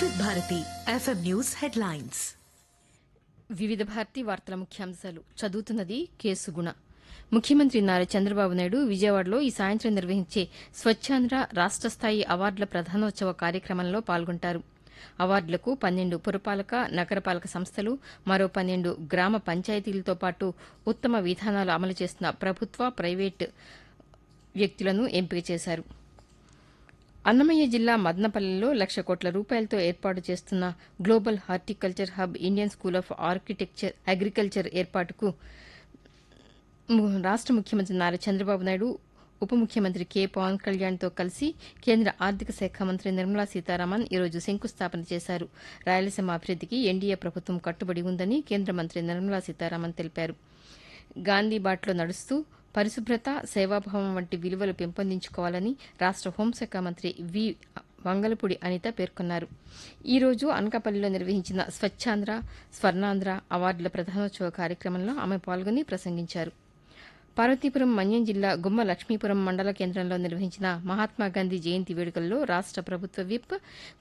వివిధ Bharati FM news headlines వివిధ భారతి వార్తల ముఖ్యాంశాలు చదువుతున్నది కేసుగుణ ముఖ్యమంత్రి నారా చంద్రబాబు నాయుడు విజయవాడలో ఈ సాయంత్రం నిర్వహించే స్వచ్ఛాంధ్ర రాష్ట స్థాయి అవార్డుల ప్రధానోత్సవ కార్యక్రమంలో పాల్గొంటారు అవార్డులకు పన్నెండు పురపాలక నగరపాలక సంస్థలు మరో పన్నెండు గ్రామ పంచాయతీలతో పాటు ఉత్తమ విధానాలు అమలు చేస్తున్న ప్రభుత్వ ప్రైవేటు వ్యక్తులను ఎంపిక చేశారు అన్నమయ్య జిల్లా మదనపల్లెలో లక్ష కోట్ల రూపాయలతో ఏర్పాటు చేస్తున్న global horticulture hub Indian school of architecture agriculture ఏర్పాటుకు ము- రాష్ట ముఖ్యమంత్రి నారా చంద్రబాబు నాయుడు ఉప ముఖ్యమంత్రి కె పవన్ కళ్యాణ్తో కలిసి కేంద్ర ఆర్థిక శాఖ మంత్రి నిర్మలా సీతారామన్ ఈరోజు శంకుస్థాపన చేశారు రాయలసీమ అభివృద్దికి ఎన్డీఏ ప్రభుత్వం కట్టుబడి ఉందని కేంద్ర మంత్రి నిర్మలా సీతారామన్ తెలిపారు గాంధీ బాటలో నడుస్తూ పరిశుభ్రత సేవాభావం వంటి విలువలు పెంపొందించుకోవాలని రాష్ట హోంశాఖ మంత్రి వి వంగలపూడి అనిత పేర్కొన్నారు ఈ రోజు అనకాపల్లిలో నిర్వహించిన స్వచ్ఛాంధ్ర స్వర్ణాంధ్ర అవార్డుల ప్రధానోత్సవ కార్యక్రమంలో ఆమె పాల్గొని ప్రసంగించారు పార్వతీపురం మన్యం జిల్లా గుమ్మ లక్ష్మీపురం మండల కేంద్రంలో నిర్వహించిన మహాత్మాగాంధీ జయంతి వేడుకల్లో రాష్ట ప్రభుత్వ విప్